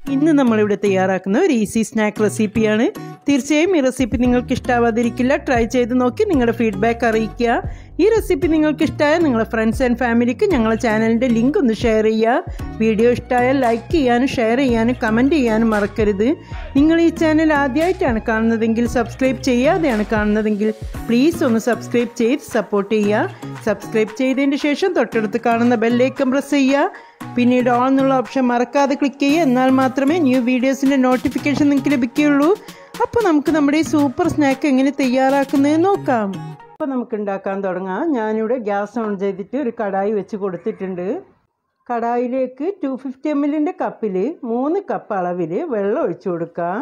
ഇന്ന് നമ്മളിവിടെ തയ്യാറാക്കുന്ന ഒരു ഈസി സ്നാക്ക് റെസിപ്പിയാണ് തീർച്ചയായും ഈ റെസിപ്പി നിങ്ങൾക്ക് ഇഷ്ടാവാതിരിക്കില്ല ട്രൈ ചെയ്ത് നോക്കി നിങ്ങളുടെ ഫീഡ്ബാക്ക് അറിയിക്കുക ഈ റെസിപ്പി നിങ്ങൾക്ക് ഇഷ്ടമായാൽ നിങ്ങളുടെ ഫ്രണ്ട്സ് ആൻഡ് ഫാമിലിക്ക് ഞങ്ങളുടെ ചാനലിൻ്റെ ലിങ്ക് ഒന്ന് ഷെയർ ചെയ്യുക വീഡിയോ ഇഷ്ടമായാൽ ലൈക്ക് ചെയ്യാനും ഷെയർ ചെയ്യാനും കമൻറ്റ് ചെയ്യാനും മറക്കരുത് നിങ്ങൾ ഈ ചാനൽ ആദ്യമായിട്ടാണ് കാണുന്നതെങ്കിൽ സബ്സ്ക്രൈബ് ചെയ്യാതെയാണ് കാണുന്നതെങ്കിൽ പ്ലീസ് ഒന്ന് സബ്സ്ക്രൈബ് ചെയ്ത് സപ്പോർട്ട് ചെയ്യുക സബ്സ്ക്രൈബ് ചെയ്തതിന് ശേഷം തൊട്ടടുത്ത് കാണുന്ന ബെല്ലേക്കം പ്രസ് ചെയ്യുക പിന്നീട് ഓൾ എന്നുള്ള ഓപ്ഷൻ മറക്കാതെ ക്ലിക്ക് ചെയ്യുക എന്നാൽ മാത്രമേ ന്യൂ വീഡിയോസിൻ്റെ നോട്ടിഫിക്കേഷൻ നിങ്ങൾക്ക് ലഭിക്കുകയുള്ളൂ അപ്പോൾ നമുക്ക് നമ്മുടെ ഈ സൂപ്പർ സ്നാക്ക് എങ്ങനെ തയ്യാറാക്കുന്നത് നോക്കാം അപ്പോൾ നമുക്ക് ഉണ്ടാക്കാൻ തുടങ്ങാം ഞാനിവിടെ ഗ്യാസ് ഓൺ ചെയ്തിട്ട് ഒരു കടായി വെച്ച് കൊടുത്തിട്ടുണ്ട് കടായിലേക്ക് ടു ഫിഫ്റ്റി എം എല്ലിൻ്റെ കപ്പിൽ മൂന്ന് കപ്പ് അളവിൽ വെള്ളം ഒഴിച്ചു കൊടുക്കാം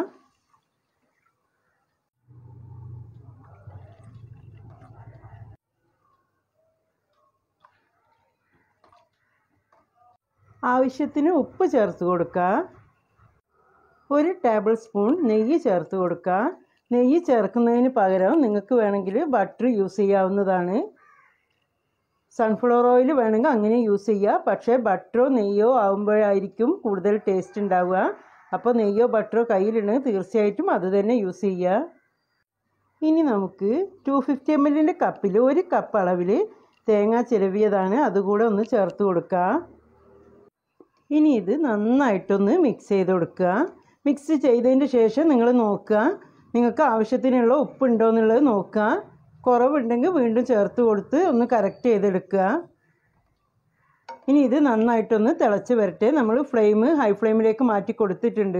ആവശ്യത്തിന് ഉപ്പ് ചേർത്ത് കൊടുക്കുക ഒരു ടേബിൾ സ്പൂൺ നെയ്യ് ചേർത്ത് കൊടുക്കുക നെയ്യ് ചേർക്കുന്നതിന് പകരം നിങ്ങൾക്ക് വേണമെങ്കിൽ ബട്ടർ യൂസ് ചെയ്യാവുന്നതാണ് സൺഫ്ലവർ ഓയിൽ വേണമെങ്കിൽ അങ്ങനെ യൂസ് ചെയ്യുക പക്ഷേ ബട്ടറോ നെയ്യോ ആകുമ്പോഴായിരിക്കും കൂടുതൽ ടേസ്റ്റ് ഉണ്ടാവുക അപ്പോൾ നെയ്യോ ബട്ടറോ കയ്യിലുണ്ടെങ്കിൽ തീർച്ചയായിട്ടും അത് തന്നെ യൂസ് ചെയ്യുക ഇനി നമുക്ക് ടു ഫിഫ്റ്റി എം എല്ലിൻ്റെ കപ്പിൽ ഒരു കപ്പ് അളവിൽ തേങ്ങ ചിരവിയതാണ് അതുകൂടെ ഒന്ന് ചേർത്ത് കൊടുക്കുക ഇനി ഇത് നന്നായിട്ടൊന്ന് മിക്സ് ചെയ്ത് കൊടുക്കുക മിക്സ് ചെയ്തതിന് ശേഷം നിങ്ങൾ നോക്കുക നിങ്ങൾക്ക് ആവശ്യത്തിനുള്ള ഉപ്പുണ്ടോ എന്നുള്ളത് നോക്കുക കുറവുണ്ടെങ്കിൽ വീണ്ടും ചേർത്ത് കൊടുത്ത് ഒന്ന് കറക്റ്റ് ചെയ്തെടുക്കുക ഇനി ഇത് നന്നായിട്ടൊന്ന് തിളച്ച് വരട്ടെ നമ്മൾ ഫ്ലെയിം ഹൈ ഫ്ലെയിമിലേക്ക് മാറ്റി കൊടുത്തിട്ടുണ്ട്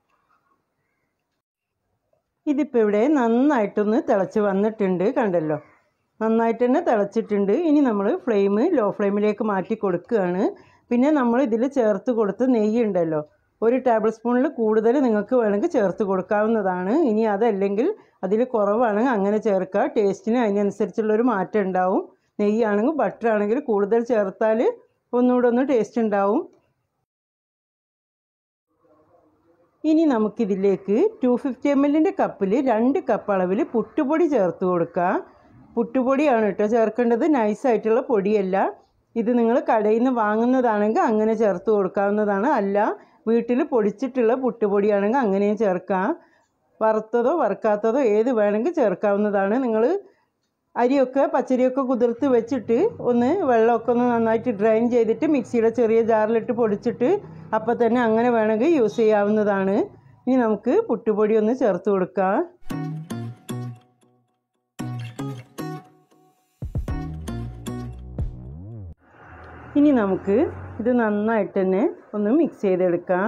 ഇതിപ്പോൾ ഇവിടെ നന്നായിട്ടൊന്ന് തിളച്ച് വന്നിട്ടുണ്ട് കണ്ടല്ലോ നന്നായിട്ട് തന്നെ തിളച്ചിട്ടുണ്ട് ഇനി നമ്മൾ ഫ്ലെയിം ലോ ഫ്ലെയിമിലേക്ക് മാറ്റി കൊടുക്കുകയാണ് പിന്നെ നമ്മൾ ഇതിൽ ചേർത്ത് കൊടുത്ത് നെയ്യ് ഉണ്ടല്ലോ ഒരു ടേബിൾ സ്പൂണിൽ കൂടുതൽ നിങ്ങൾക്ക് വേണമെങ്കിൽ ചേർത്ത് കൊടുക്കാവുന്നതാണ് ഇനി അതല്ലെങ്കിൽ അതിൽ കുറവാണെങ്കിൽ അങ്ങനെ ചേർക്കുക ടേസ്റ്റിന് അതിനനുസരിച്ചുള്ളൊരു മാറ്റം ഉണ്ടാവും നെയ്യാണെങ്കിൽ ബട്ടർ ആണെങ്കിൽ കൂടുതൽ ചേർത്താൽ ഒന്നുകൂടെ ഒന്ന് ടേസ്റ്റ് ഉണ്ടാവും ഇനി നമുക്കിതിലേക്ക് ടു ഫിഫ്റ്റി എം എല്ലിൻ്റെ കപ്പിൽ രണ്ട് കപ്പ് അളവിൽ പുട്ടുപൊടി ചേർത്ത് കൊടുക്കുക പുട്ടുപൊടിയാണ് കേട്ടോ ചേർക്കേണ്ടത് നൈസായിട്ടുള്ള പൊടിയല്ല ഇത് നിങ്ങൾ കടയിൽ നിന്ന് വാങ്ങുന്നതാണെങ്കിൽ അങ്ങനെ ചേർത്ത് കൊടുക്കാവുന്നതാണ് അല്ല വീട്ടിൽ പൊടിച്ചിട്ടുള്ള പുട്ടുപൊടിയാണെങ്കിൽ അങ്ങനെയും ചേർക്കാം വറുത്തതോ വറുക്കാത്തതോ ഏത് വേണമെങ്കിൽ ചേർക്കാവുന്നതാണ് നിങ്ങൾ അരിയൊക്കെ പച്ചരിയൊക്കെ കുതിർത്ത് വെച്ചിട്ട് ഒന്ന് വെള്ളമൊക്കെ ഒന്ന് നന്നായിട്ട് ഡ്രൈൻ ചെയ്തിട്ട് മിക്സിയുടെ ചെറിയ ജാറിലിട്ട് പൊടിച്ചിട്ട് അപ്പം തന്നെ അങ്ങനെ വേണമെങ്കിൽ യൂസ് ചെയ്യാവുന്നതാണ് ഇനി നമുക്ക് പുട്ടുപൊടി ഒന്ന് ചേർത്ത് കൊടുക്കാം ഇനി നമുക്ക് ഇത് നന്നായിട്ട് തന്നെ ഒന്ന് മിക്സ് ചെയ്തെടുക്കാം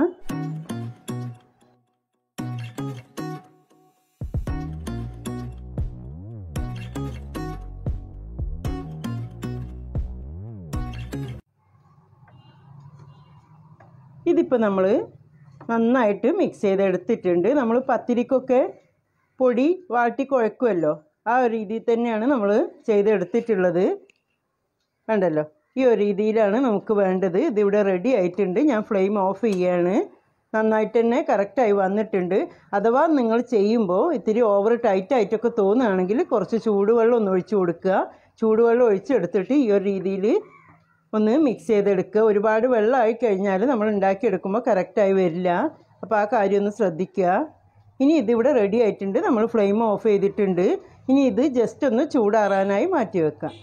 ഇതിപ്പോൾ നമ്മൾ നന്നായിട്ട് മിക്സ് ചെയ്തെടുത്തിട്ടുണ്ട് നമ്മൾ പത്തിരിക്കൊക്കെ പൊടി വാട്ടി കുഴക്കുമല്ലോ ആ ഒരു രീതിയിൽ തന്നെയാണ് നമ്മൾ ചെയ്തെടുത്തിട്ടുള്ളത് കണ്ടല്ലോ ഈ ഒരു രീതിയിലാണ് നമുക്ക് വേണ്ടത് ഇതിവിടെ റെഡി ആയിട്ടുണ്ട് ഞാൻ ഫ്ലെയിം ഓഫ് ചെയ്യാണ് നന്നായിട്ട് തന്നെ കറക്റ്റായി വന്നിട്ടുണ്ട് അഥവാ നിങ്ങൾ ചെയ്യുമ്പോൾ ഇത്തിരി ഓവർ ടൈറ്റ് ആയിട്ടൊക്കെ തോന്നുകയാണെങ്കിൽ കുറച്ച് ചൂടുവെള്ളം ഒന്ന് ഒഴിച്ച് കൊടുക്കുക ചൂടുവെള്ളം ഒഴിച്ചെടുത്തിട്ട് ഈ ഒരു രീതിയിൽ ഒന്ന് മിക്സ് ചെയ്തെടുക്കുക ഒരുപാട് വെള്ളമായി കഴിഞ്ഞാൽ നമ്മൾ ഉണ്ടാക്കിയെടുക്കുമ്പോൾ കറക്റ്റായി വരില്ല അപ്പോൾ ആ കാര്യം ഒന്ന് ശ്രദ്ധിക്കുക ഇനി ഇതിവിടെ റെഡി ആയിട്ടുണ്ട് നമ്മൾ ഫ്ലെയിം ഓഫ് ചെയ്തിട്ടുണ്ട് ഇനി ഇത് ജസ്റ്റ് ഒന്ന് ചൂടാറാനായി മാറ്റി വെക്കാം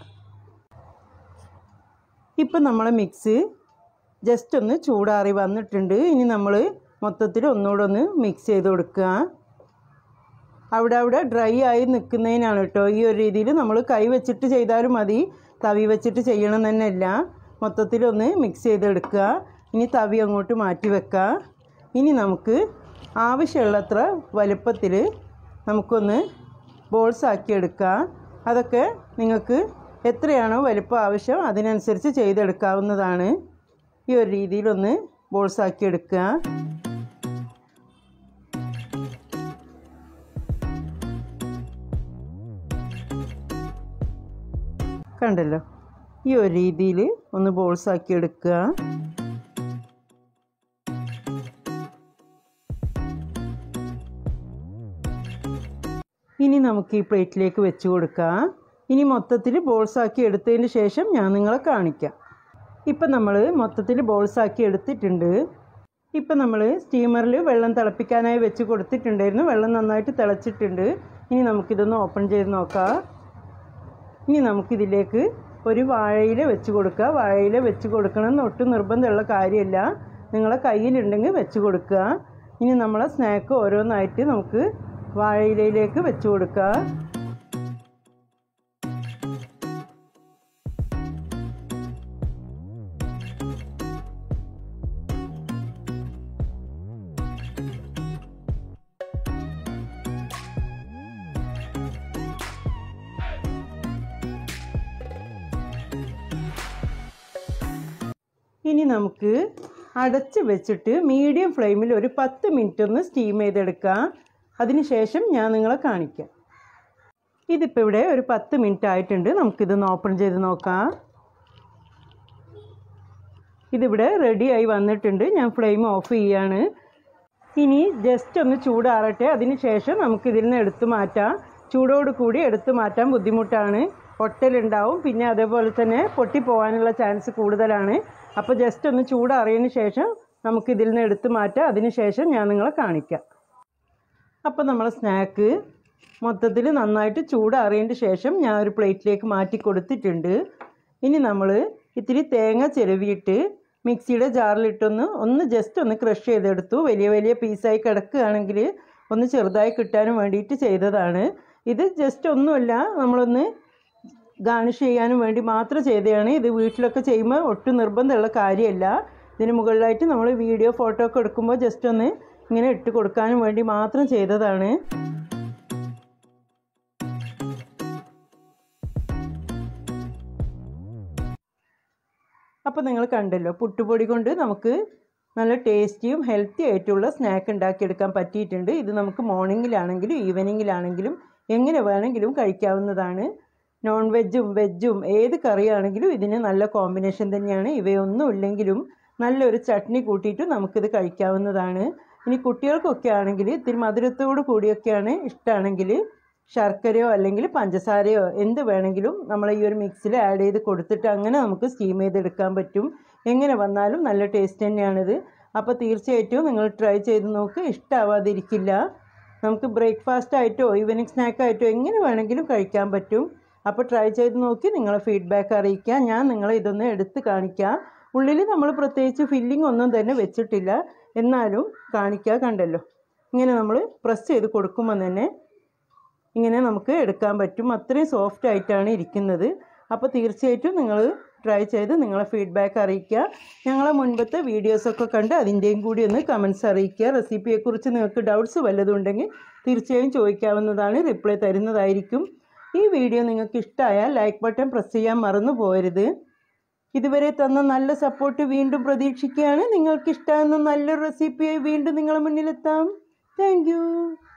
ഇപ്പം നമ്മളെ മിക്സ് ജസ്റ്റ് ഒന്ന് ചൂടാറി വന്നിട്ടുണ്ട് ഇനി നമ്മൾ മൊത്തത്തിൽ ഒന്നുകൂടെ ഒന്ന് മിക്സ് ചെയ്ത് കൊടുക്കുക അവിടെ അവിടെ ഡ്രൈ ആയി നിൽക്കുന്നതിനാണ് കേട്ടോ ഈ ഒരു രീതിയിൽ നമ്മൾ കൈ വെച്ചിട്ട് ചെയ്താലും മതി തവി വെച്ചിട്ട് ചെയ്യണം തന്നെയല്ല മൊത്തത്തിലൊന്ന് മിക്സ് ചെയ്തെടുക്കുക ഇനി തവി അങ്ങോട്ട് മാറ്റി വെക്കുക ഇനി നമുക്ക് ആവശ്യമുള്ളത്ര വലുപ്പത്തിൽ നമുക്കൊന്ന് ബോൾസ് ആക്കി എടുക്കുക അതൊക്കെ നിങ്ങൾക്ക് എത്രയാണോ വലുപ്പം ആവശ്യം അതിനനുസരിച്ച് ചെയ്തെടുക്കാവുന്നതാണ് ഈ ഒരു രീതിയിലൊന്ന് ബോൾസ് ആക്കി എടുക്കുക കണ്ടല്ലോ ഈ ഒരു രീതിയിൽ ഒന്ന് ബോൾസ് ആക്കി എടുക്കുക ഇനി നമുക്ക് ഈ പ്ലേറ്റിലേക്ക് വെച്ച് കൊടുക്കാം ഇനി മൊത്തത്തിൽ ബോൾസാക്കി എടുത്തതിന് ശേഷം ഞാൻ നിങ്ങളെ കാണിക്കാം ഇപ്പം നമ്മൾ മൊത്തത്തിൽ ബോൾസാക്കി എടുത്തിട്ടുണ്ട് ഇപ്പം നമ്മൾ സ്റ്റീമറിൽ വെള്ളം തിളപ്പിക്കാനായി വെച്ച് കൊടുത്തിട്ടുണ്ടായിരുന്നു വെള്ളം നന്നായിട്ട് തിളച്ചിട്ടുണ്ട് ഇനി നമുക്കിതൊന്ന് ഓപ്പൺ ചെയ്ത് നോക്കാം ഇനി നമുക്കിതിലേക്ക് ഒരു വാഴയില വെച്ച് കൊടുക്കുക വാഴയില വെച്ച് കൊടുക്കണം എന്ന് ഒട്ടും നിർബന്ധമുള്ള കാര്യമല്ല നിങ്ങളെ കയ്യിലുണ്ടെങ്കിൽ വെച്ച് കൊടുക്കുക ഇനി നമ്മളെ സ്നാക്ക് ഓരോന്നായിട്ട് നമുക്ക് വാഴയിലയിലേക്ക് വെച്ച് കൊടുക്കുക ഇനി നമുക്ക് അടച്ച് വെച്ചിട്ട് മീഡിയം ഫ്ലെയിമിൽ ഒരു പത്ത് മിനിറ്റ് ഒന്ന് സ്റ്റീം ചെയ്തെടുക്കാം അതിനുശേഷം ഞാൻ നിങ്ങളെ കാണിക്കാം ഇതിപ്പോൾ ഇവിടെ ഒരു പത്ത് മിനിറ്റ് ആയിട്ടുണ്ട് നമുക്കിതൊന്ന് ഓപ്പൺ ചെയ്ത് നോക്കാം ഇതിവിടെ റെഡിയായി വന്നിട്ടുണ്ട് ഞാൻ ഫ്ലെയിം ഓഫ് ചെയ്യാണ് ഇനി ജസ്റ്റ് ഒന്ന് ചൂടാറട്ടെ അതിന് ശേഷം നമുക്കിതിൽ നിന്ന് എടുത്തു മാറ്റാം ചൂടോട് കൂടി എടുത്തു മാറ്റാൻ ബുദ്ധിമുട്ടാണ് പൊട്ടലുണ്ടാവും പിന്നെ അതേപോലെ തന്നെ പൊട്ടിപ്പോകാനുള്ള ചാൻസ് കൂടുതലാണ് അപ്പോൾ ജസ്റ്റ് ഒന്ന് ചൂടാറിയതിന് ശേഷം നമുക്കിതിൽ നിന്ന് എടുത്തു മാറ്റാം അതിന് ശേഷം ഞാൻ നിങ്ങളെ കാണിക്കാം അപ്പോൾ നമ്മളെ സ്നാക്ക് മൊത്തത്തിൽ നന്നായിട്ട് ചൂടാറിയതിന് ശേഷം ഞാൻ ഒരു പ്ലേറ്റിലേക്ക് മാറ്റി കൊടുത്തിട്ടുണ്ട് ഇനി നമ്മൾ ഇത്തിരി തേങ്ങ ചിരവിയിട്ട് മിക്സിയുടെ ജാറിലിട്ടൊന്ന് ഒന്ന് ജസ്റ്റ് ഒന്ന് ക്രഷ് ചെയ്തെടുത്തു വലിയ വലിയ പീസായി കിടക്കുകയാണെങ്കിൽ ഒന്ന് ചെറുതായി കിട്ടാനും വേണ്ടിയിട്ട് ചെയ്തതാണ് ഇത് ജസ്റ്റ് ഒന്നുമല്ല നമ്മളൊന്ന് ഗാർണിഷ് ചെയ്യാനും വേണ്ടി മാത്രം ചെയ്തതാണ് ഇത് വീട്ടിലൊക്കെ ചെയ്യുമ്പോൾ ഒട്ടും നിർബന്ധമുള്ള കാര്യമല്ല ഇതിന് മുകളിലായിട്ട് നമ്മൾ വീഡിയോ ഫോട്ടോ ഒക്കെ എടുക്കുമ്പോൾ ജസ്റ്റ് ഒന്ന് ഇങ്ങനെ ഇട്ട് കൊടുക്കാനും വേണ്ടി മാത്രം ചെയ്തതാണ് അപ്പോൾ നിങ്ങൾ കണ്ടല്ലോ പുട്ടുപൊടി കൊണ്ട് നമുക്ക് നല്ല ടേസ്റ്റിയും ഹെൽത്തി ആയിട്ടുള്ള സ്നാക്ക് ഉണ്ടാക്കിയെടുക്കാൻ പറ്റിയിട്ടുണ്ട് ഇത് നമുക്ക് മോർണിംഗിലാണെങ്കിലും ഈവനിങ്ങിലാണെങ്കിലും എങ്ങനെ വേണമെങ്കിലും കഴിക്കാവുന്നതാണ് നോൺ വെജും വെജും ഏത് കറിയാണെങ്കിലും ഇതിന് നല്ല കോമ്പിനേഷൻ തന്നെയാണ് ഇവയൊന്നും ഇല്ലെങ്കിലും നല്ലൊരു ചട്നി കൂട്ടിയിട്ട് നമുക്കിത് കഴിക്കാവുന്നതാണ് ഇനി കുട്ടികൾക്കൊക്കെ ആണെങ്കിൽ ഇത്തിരി മധുരത്തോട് കൂടിയൊക്കെയാണ് ഇഷ്ടമാണെങ്കിൽ ശർക്കരയോ അല്ലെങ്കിൽ പഞ്ചസാരയോ എന്ത് വേണമെങ്കിലും നമ്മൾ ഈ ഒരു മിക്സിൽ ആഡ് ചെയ്ത് കൊടുത്തിട്ട് അങ്ങനെ നമുക്ക് സ്റ്റീം ചെയ്തെടുക്കാൻ പറ്റും എങ്ങനെ വന്നാലും നല്ല ടേസ്റ്റ് തന്നെയാണിത് അപ്പോൾ തീർച്ചയായിട്ടും നിങ്ങൾ ട്രൈ ചെയ്ത് നോക്ക് ഇഷ്ടമാവാതിരിക്കില്ല നമുക്ക് ബ്രേക്ക്ഫാസ്റ്റ് ആയിട്ടോ ഈവനിങ് സ്നാക്കായിട്ടോ എങ്ങനെ വേണമെങ്കിലും കഴിക്കാൻ പറ്റും അപ്പോൾ ട്രൈ ചെയ്ത് നോക്കി നിങ്ങളെ ഫീഡ്ബാക്ക് അറിയിക്കുക ഞാൻ നിങ്ങളെ ഇതൊന്ന് എടുത്ത് കാണിക്കാം ഉള്ളിൽ നമ്മൾ പ്രത്യേകിച്ച് ഫില്ലിംഗ് ഒന്നും തന്നെ വെച്ചിട്ടില്ല എന്നാലും കാണിക്കുക കണ്ടല്ലോ ഇങ്ങനെ നമ്മൾ പ്രസ് ചെയ്ത് കൊടുക്കുമ്പോൾ തന്നെ ഇങ്ങനെ നമുക്ക് എടുക്കാൻ പറ്റും അത്രയും സോഫ്റ്റ് ആയിട്ടാണ് ഇരിക്കുന്നത് അപ്പോൾ തീർച്ചയായിട്ടും നിങ്ങൾ ട്രൈ ചെയ്ത് നിങ്ങളെ ഫീഡ്ബാക്ക് അറിയിക്കുക ഞങ്ങളെ മുൻപത്തെ വീഡിയോസൊക്കെ കണ്ട് അതിൻ്റെയും കൂടി ഒന്ന് കമൻസ് അറിയിക്കുക റെസിപ്പിയെക്കുറിച്ച് നിങ്ങൾക്ക് ഡൗട്ട്സ് വല്ലതും ഉണ്ടെങ്കിൽ തീർച്ചയായും ചോദിക്കാവുന്നതാണ് റിപ്ലൈ തരുന്നതായിരിക്കും ഈ വീഡിയോ നിങ്ങൾക്ക് ഇഷ്ടമായാൽ ലൈക്ക് ബട്ടൺ പ്രസ് ചെയ്യാൻ മറന്നു പോകരുത് ഇതുവരെ തന്ന നല്ല സപ്പോർട്ട് വീണ്ടും പ്രതീക്ഷിക്കുകയാണ് നിങ്ങൾക്ക് ഇഷ്ടമാകുന്ന നല്ലൊരു റെസിപ്പിയായി വീണ്ടും നിങ്ങളുടെ മുന്നിലെത്താം താങ്ക്